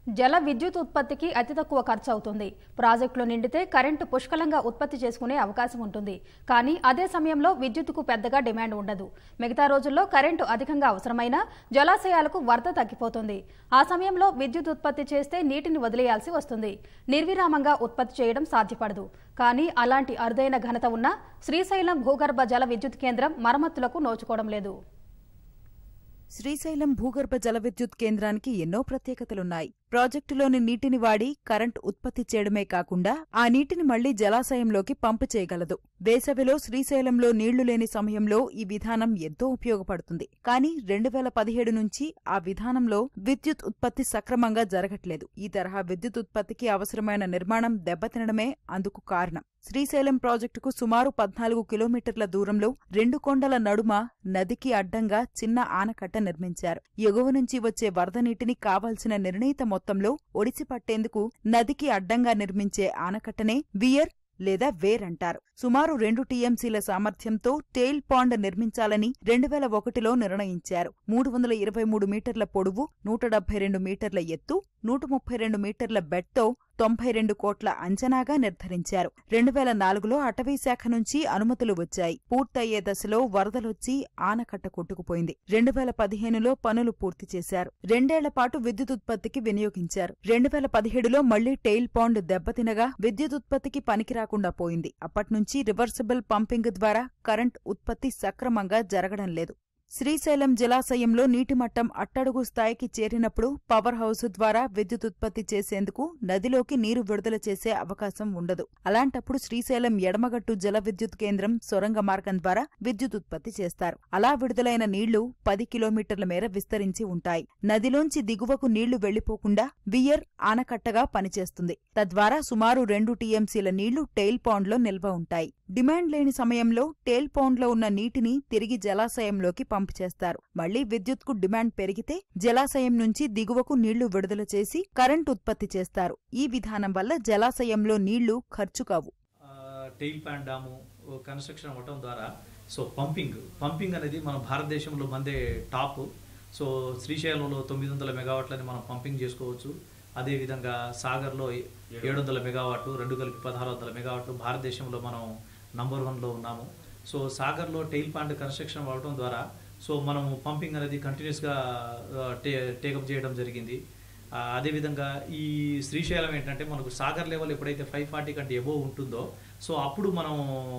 జల విద్యుత్ ఉత్పత్తికి అతి తక్కువ ఖర్చు అవుతుంది ప్రాజెక్టులు నిండితే కరెంటు పుష్కలంగా ఉత్పత్తి చేసుకునే అవకాశం ఉంటుంది కానీ అదే సమయంలో విద్యుత్తుకు పెద్దగా డిమాండ్ ఉండదు మిగతా రోజుల్లో కరెంటు అధికంగా అవసరమైనా జలాశయాలకు వరద తగ్గిపోతుంది ఆ సమయంలో విద్యుత్ ఉత్పత్తి చేస్తే నీటిని వదిలేయాల్సి వస్తుంది నిర్విరామంగా ఉత్పత్తి చేయడం సాధ్యపడదు కానీ అలాంటి అరుదైన ఘనత ఉన్న శ్రీశైలం భూగర్భ జల విద్యుత్ కేంద్రం మరమ్మతులకు నోచుకోవడం లేదు శ్రీశైలం భూగర్భ జల విద్యుత్ కేంద్రానికి ఎన్నో ప్రత్యేకతలున్నాయి ప్రాజెక్టులోని నీటిని వాడి కరెంట్ ఉత్పత్తి చేయడమే కాకుండా ఆ నీటిని మళ్లీ జలాశయంలోకి పంపు చేయగలదు వేసవిలో శ్రీశైలంలో నీళ్లు లేని సమయంలో ఈ విధానం ఎంతో ఉపయోగపడుతుంది కానీ రెండు వేల పదిహేడు నుంచి ఆ విధానంలో విద్యుత్ ఉత్పత్తి సక్రమంగా జరగట్లేదు ఈ తరహా విద్యుత్ ఉత్పత్తికి అవసరమైన నిర్మాణం దెబ్బతినడమే అందుకు కారణం శ్రీశైలం ప్రాజెక్టుకు సుమారు పద్నాలుగు కిలోమీటర్ల దూరంలో రెండు కొండల నడుమ నదికి అడ్డంగా చిన్న ఆనకట్ట నిర్మించారు ఎగువ నుంచి వచ్చే వరద నీటిని కావాల్సిన నిర్ణీత మొత్తంలో ఒడిసి పట్టేందుకు నదికి అడ్డంగా నిర్మించే ఆనకట్టనే వియర్ లేదా వేర్ అంటారు సుమారు రెండు టీఎంసీల సామర్థ్యంతో టెయిల్ పాండ్ నిర్మించాలని రెండు వేల ఒకటిలో నిర్ణయించారు మూడు వందల ఇరవై మూడు మీటర్ల పొడవు నూట డెబ్బై రెండు మీటర్ల ఎత్తు నూట ముప్పై రెండు మీటర్ల బెడ్తో తొంభై రెండు కోట్ల అంచనాగా నిర్ధారించారు రెండు వేల నాలుగులో అటవీశాఖ నుంచి అనుమతులు వచ్చాయి పూర్తయ్యే దశలో వరదలొచ్చి ఆనకట్ట కొట్టుకుపోయింది రెండు వేల పదిహేనులో పనులు పూర్తి చేశారు రెండేళ్ల పాటు విద్యుత్ ఉత్పత్తికి వినియోగించారు రెండు వేల పదిహేడులో మళ్లీ టెయిల్ పాండ్ దెబ్బతినగా విద్యుత్ ఉత్పత్తికి పనికిరాకుండా పోయింది అప్పట్నుంచి రివర్సిబుల్ పంపింగ్ ద్వారా కరెంట్ ఉత్పత్తి సక్రమంగా జరగడం లేదు శ్రీశైలం జలాశయంలో నీటిమట్టం అట్టడుగు స్థాయికి చేరినప్పుడు పవర్ హౌస్ ద్వారా విద్యుత్ ఉత్పత్తి చేసేందుకు నదిలోకి నీరు విడుదల చేసే అవకాశం ఉండదు అలాంటప్పుడు శ్రీశైలం ఎడమగట్టు జల విద్యుత్ కేంద్రం సొరంగ మార్గం ద్వారా విద్యుత్ ఉత్పత్తి చేస్తారు అలా విడుదలైన నీళ్లు పది కిలోమీటర్ల మేర విస్తరించి ఉంటాయి నదిలోంచి దిగువకు నీళ్లు వెళ్లిపోకుండా బియర్ ఆనకట్టగా పనిచేస్తుంది తద్వారా సుమారు రెండు టీఎంసీల నీళ్లు టెయిల్ పాండ్లో నిల్వ ఉంటాయి డిమాండ్ లేని సమయంలో టేల్ పౌండ్లో ఉన్న నీటిని తిరిగి జలాశయంలోకి పంపు చేస్తారు మళ్లీ విద్యుత్కు డిమాండ్ పెరిగితే జలాశయం నుంచి దిగువకు నీళ్లు విడుదల చేసి కరెంట్ ఉత్పత్తి చేస్తారు ఈ విధానం వల్ల జలాశయంలో నీళ్లు ఖర్చు కావు టెయిల్ ప్యాన్ డ్యాము కన్స్ట్రక్షన్ అవ్వటం ద్వారా సో పంపింగ్ పంపింగ్ అనేది మన భారతదేశంలో మందే టాప్ సో శ్రీశైలంలో తొమ్మిది వందల మెగావాట్లని మనం పంపింగ్ చేసుకోవచ్చు అదేవిధంగా సాగర్లో ఏడు వందల మెగావాట్లు రెండు కలిపి పదహారు వందల మెగావాట్లు భారతదేశంలో మనం నంబర్ వన్లో ఉన్నాము సో సాగర్లో టెయిల్ ప్లాంట్ కన్స్ట్రక్షన్ అవ్వడం ద్వారా సో మనము పంపింగ్ అనేది కంటిన్యూస్గా టే టేకప్ చేయడం జరిగింది ఆ, అదేవిధంగా ఈ శ్రీశైలం ఏంటంటే మనకు సాగర్ లెవెల్ ఎప్పుడైతే ఫైవ్ ఫార్టీ కంటే ఎబోవ్ ఉంటుందో సో అప్పుడు మనం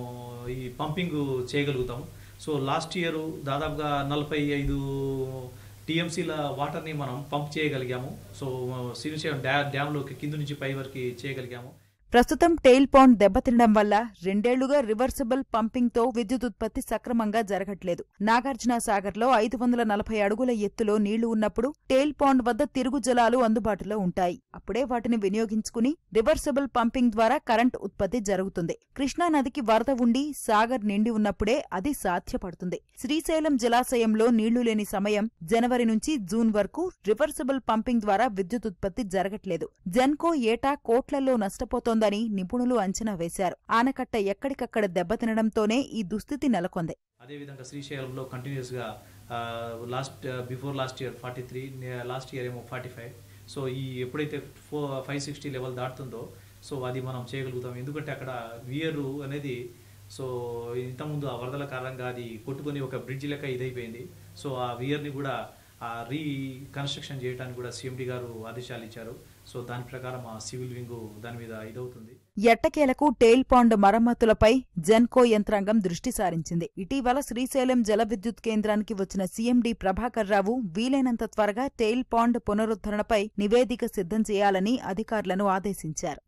ఈ పంపింగ్ చేయగలుగుతాం సో లాస్ట్ ఇయర్ దాదాపుగా నలభై ఐదు టీఎంసీల వాటర్ని మనం పంప్ చేయగలిగాము సో శ్రీశైలం డ్యా డ్యామ్లోకి కింద నుంచి పై వరకు చేయగలిగాము ప్రస్తుతం టెయిల్ పాండ్ దెబ్బతినడం వల్ల రెండేళ్లుగా రివర్సిబుల్ పంపింగ్తో విద్యుత్ ఉత్పత్తి సక్రమంగా జరగట్లేదు నాగార్జున సాగర్లో ఐదు వందల నలభై అడుగుల ఎత్తులో నీళ్లు ఉన్నప్పుడు టెయిల్ పాండ్ వద్ద తిరుగు జలాలు అందుబాటులో ఉంటాయి అప్పుడే వాటిని వినియోగించుకుని రివర్సిబుల్ పంపింగ్ ద్వారా కరెంట్ ఉత్పత్తి జరుగుతుంది కృష్ణా నదికి వరద ఉండి సాగర్ నిండి ఉన్నప్పుడే అది సాధ్యపడుతుంది శ్రీశైలం జలాశయంలో నీళ్లు లేని సమయం జనవరి నుంచి జూన్ వరకు రివర్సిబుల్ పంపింగ్ ద్వారా విద్యుత్ ఉత్పత్తి జరగట్లేదు జెన్కో ఏటా కోట్లలో నష్టపోతోందని నిపుణులు అంచనా వేశారు ఆనకట్ట ఎక్కడికక్కడ దెబ్బతినడంతోనే ఈ దుస్థితి నెలకొంది అదేవిధంగా శ్రీశైలంలో కంటిన్యూస్గా last before last year forty three last year ఏమో ఫార్టీ ఫైవ్ సో ఈ ఎప్పుడైతే ఫో ఫైవ్ సిక్స్టీ లెవెల్ దాటుతుందో సో అది మనం చేయగలుగుతాం ఎందుకంటే అక్కడ వియరు అనేది సో ఇంతకుముందు ఆ వరదల కారణంగా అది కొట్టుకొని ఒక బ్రిడ్జ్ లెక్క ఇదైపోయింది సో ఆ వియర్ని కూడా ఆ రీ కన్స్ట్రక్షన్ చేయడానికి కూడా సిఎండి గారు ఆదేశాలు ఇచ్చారు సో దాని ప్రకారం ఆ సివిల్ వింగ్ దాని మీద ఇదవుతుంది ఎట్టకేలకు టెయిల్ పాండ్ మరమ్మతులపై జెన్కో యంత్రాంగం దృష్టి సారించింది ఇటీవల శ్రీశైలం జల విద్యుత్ కేంద్రానికి వచ్చిన సీఎండీ ప్రభాకర్ రావు వీలైనంత త్వరగా టెయిల్ పాండ్ పునరుద్ధరణపై నివేదిక సిద్ధం చేయాలని అధికారులను ఆదేశించారు